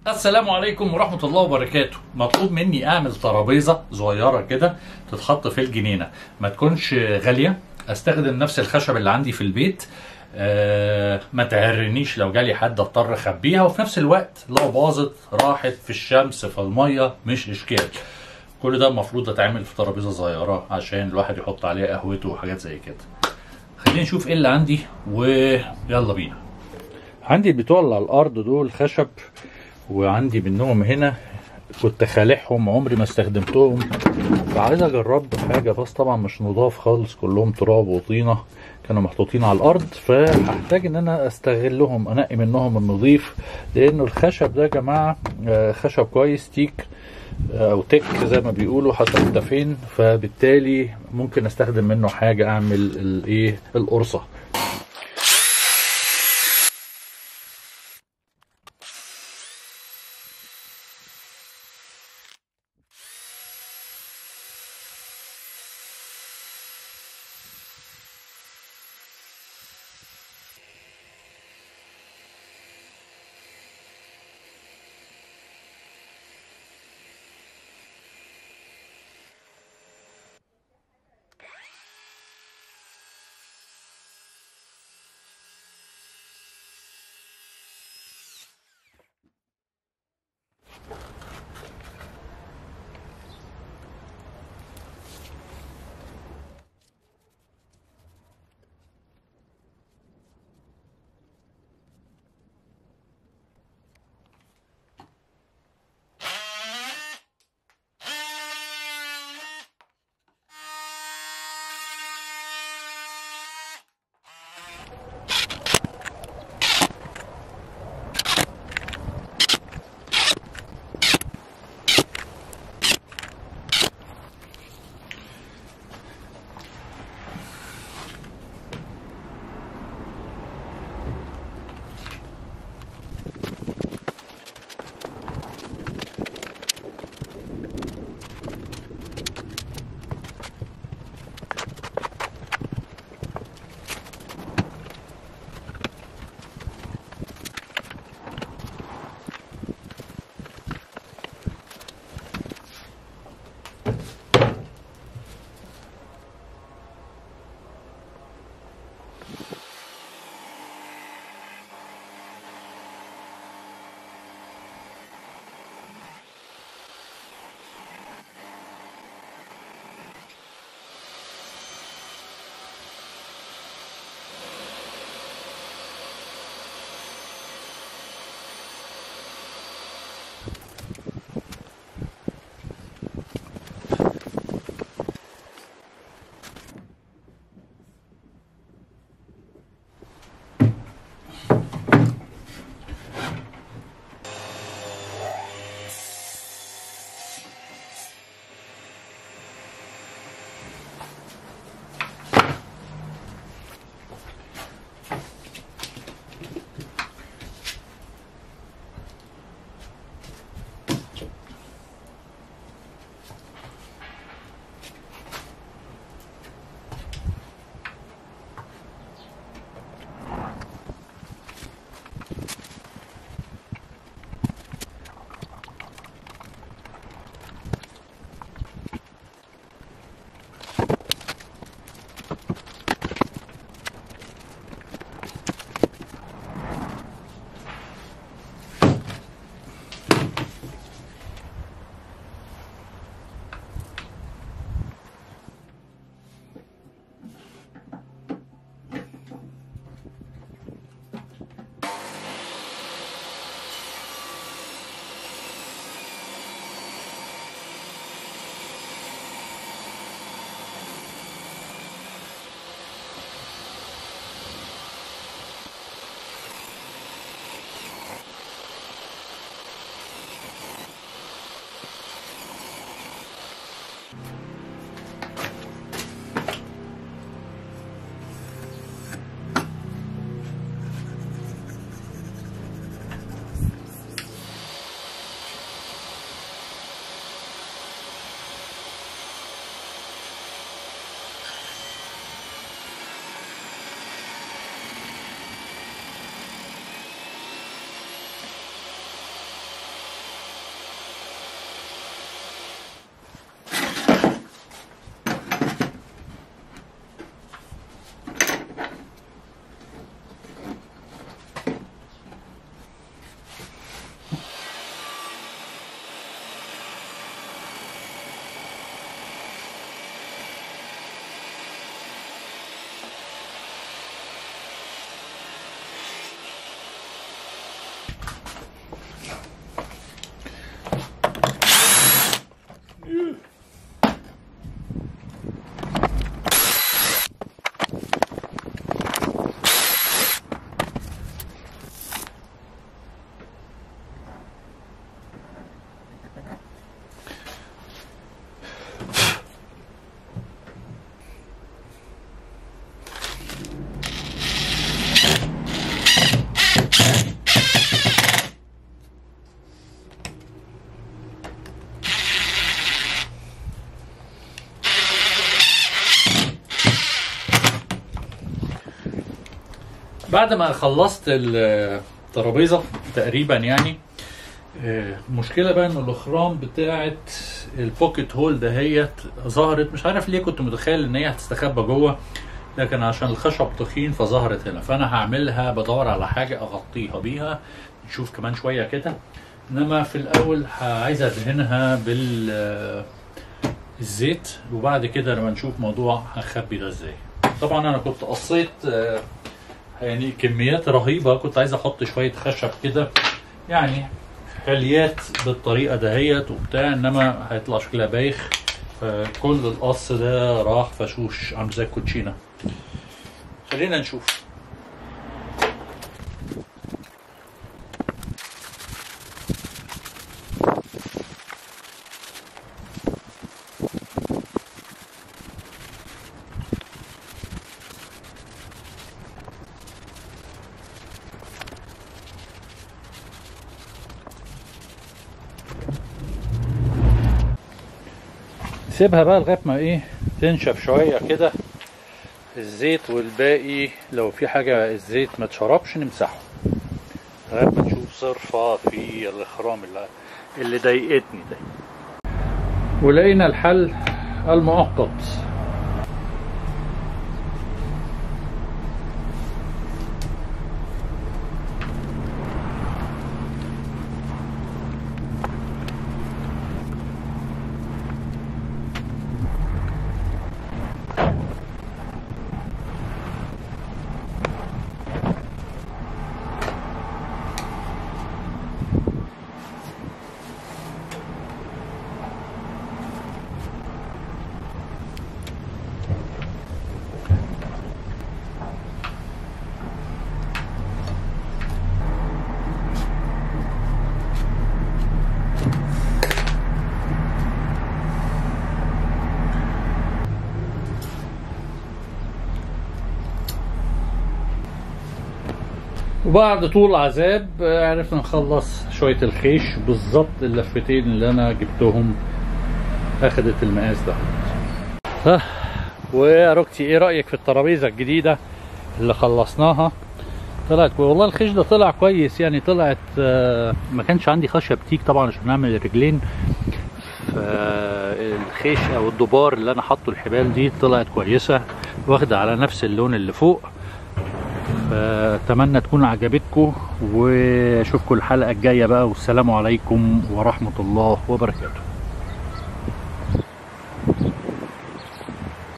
السلام عليكم ورحمة الله وبركاته مطلوب مني أعمل ترابيزة صغيرة كده تتحط في الجنينة ما تكونش غالية أستخدم نفس الخشب اللي عندي في البيت آه ما تعرنيش لو جالي حد اضطر اخبيها وفي نفس الوقت لو باظت راحت في الشمس في المية مش اشكال كل ده المفروض اتعمل في ترابيزة صغيرة عشان الواحد يحط عليها قهوته وحاجات زي كده خلينا نشوف ايه اللي عندي ويلا بينا عندي البتوع اللي على الارض دول خشب وعندي منهم هنا كنت خالعهم عمري ما استخدمتهم فعايز اجرب حاجه بس طبعا مش نضاف خالص كلهم تراب وطينه كانوا محطوطين على الارض فهحتاج ان انا استغلهم انقي منهم النظيف لانه الخشب ده يا جماعه آه، خشب كويس تيك آه، او تك زي ما بيقولوا حسب انت فين فبالتالي ممكن استخدم منه حاجه اعمل الايه القرصه بعد ما خلصت الترابيزه تقريبا يعني آه، المشكله بقى ان الاخرام بتاعه البوكيت هول دهيت ظهرت مش عارف ليه كنت متخيل ان هي هتستخبى جوه لكن عشان الخشب تخين فظهرت هنا فانا هعملها بدور على حاجه اغطيها بيها نشوف كمان شويه كده انما في الاول ه- عايز ادهنها بال آه، الزيت وبعد كده لما نشوف موضوع هخبي ده ازاي طبعا انا كنت قصيت آه، يعني كميات رهيبه كنت عايز احط شويه خشب كده يعني حليات بالطريقه دهيت وبتاع انما هيطلع شكلها بايخ فكل القص ده راح فشوش عامل زي الكوتشينه خلينا نشوف سيبها بقى لغايه ما ايه تنشف شويه كده الزيت والباقي لو في حاجه الزيت ما اتشربش نمسحه لغايه ما نشوف صرفه في الاخرام اللي اللي ضايقتني ده ولقينا الحل المؤقت وبعد طول عذاب آه، عرفنا نخلص شوية الخيش بالظبط اللفتين اللي انا جبتهم اخدت المقاس ده ها ويا روكتي ايه رأيك في الترابيزة الجديدة اللي خلصناها طلعت كوي- والله الخيش ده طلع كويس يعني طلعت آه، ما كانش عندي خشب تيك طبعا عشان نعمل الرجلين فالخيش او الدبار اللي انا حاطه الحبال دي طلعت كويسة واخدة على نفس اللون اللي فوق فاتمنى تكون عجبتكم واشوفكم الحلقه الجايه بقى والسلام عليكم ورحمه الله وبركاته